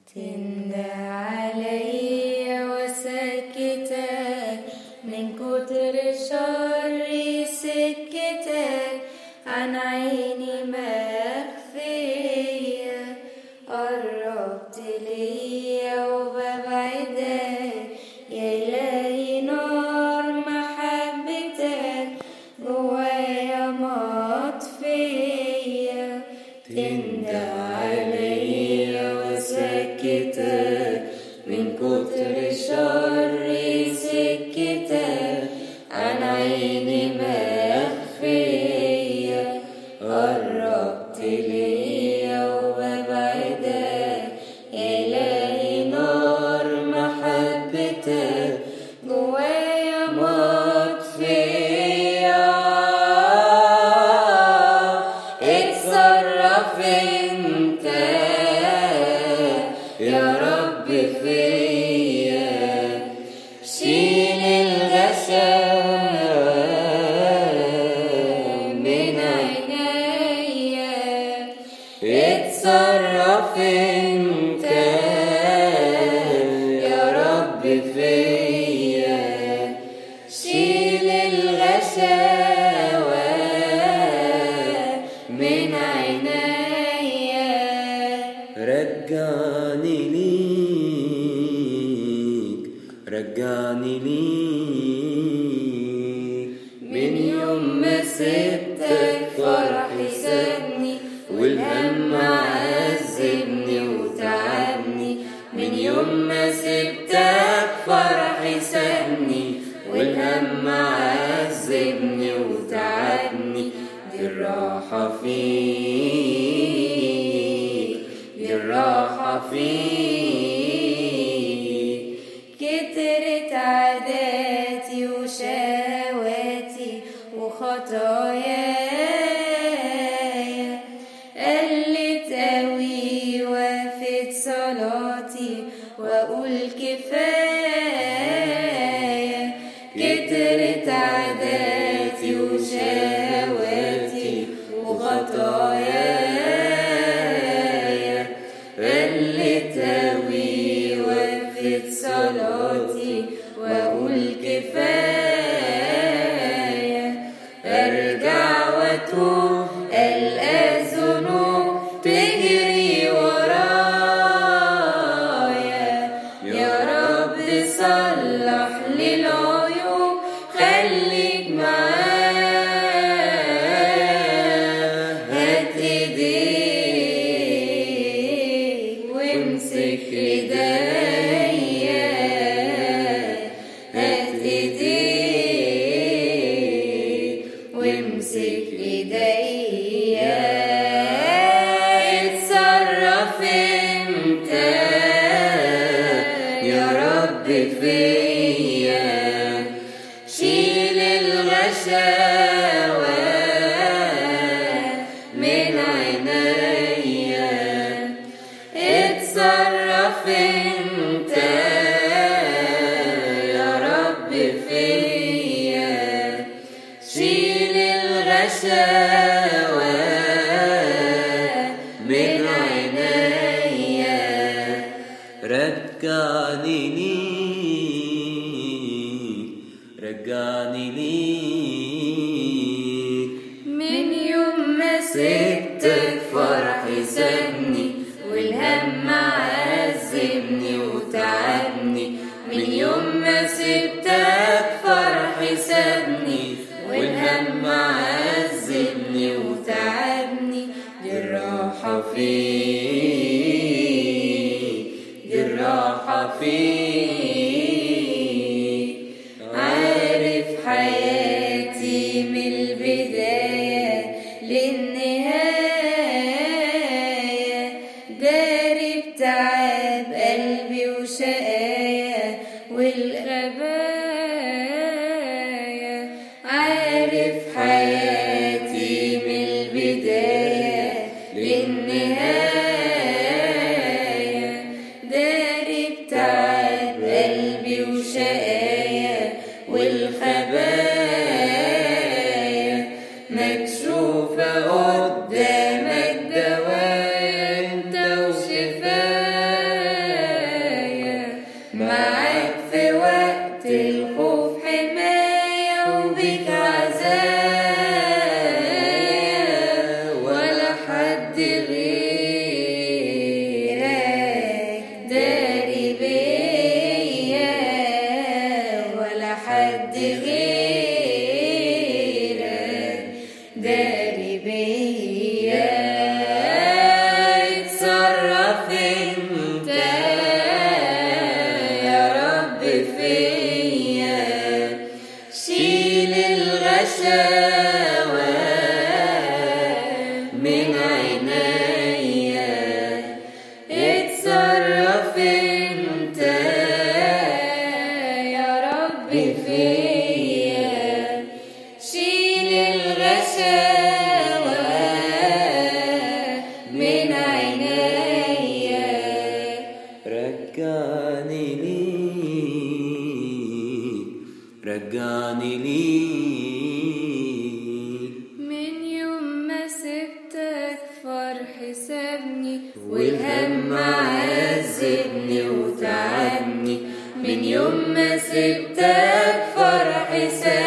تندى عليا وسكتك من كتر شر سكتك عن عيني مخفية قربت ليا وببعدك يا إلهي نار محبتك جوايا مطفية تندى عليا وسكتك من كتر شر سكتك عن عيني مخفية قربت ليا وببعدك يا إلهي نار محبتك جوايا مطفية اتصرف انت يا رب فيا شيل الغشام من عينيا اتصرف انت يا رب فيا شيل الغشاوة من عينيا رجعني ليك رجعني ليك من يوم ما سبتك فرحي سابني والهم عذبني وتعبني من يوم ما سبتك فرحي سابني والهم عذبني وتعبني دي الراحة فيك دي الراحة فيك كترت عاداتي وشهواتي وخطاياي قلت قوي وقفت صلاتي واقول كفايه كترت عاداتي وشهواتي وخطاياي قلت قوي وقفت صلاتي واقول كفايه ارجع واتوب القى الذنوب تجري ورايا يا رب صلح لي العيوب خليك معايا هات ايديك وامسك ايديا هات ايديك وامسك ايديا اتصرف انت يا رب فيا شيل الغشاوة من عينيا اتصرف انت يا رب فيا شيل الغشاوة من عينيا رجعني ليك رجعني ليك من يوم ما سبتك فرحي سابني والهم عذبني وتعبني من يوم ما سبتك فرحي سابني والهم عذبني وتعبني دي الراحة فيك دي الراحة فيك عارف حياتي من البداية للنهاية داري بتعب قلبي وشقايا والخبايا عارف حياتي من البداية للنهاية داري بتعب قلبي وشقايا والخبايا مكشوفة قدامك دواء انت وشفايا لك فرح ساير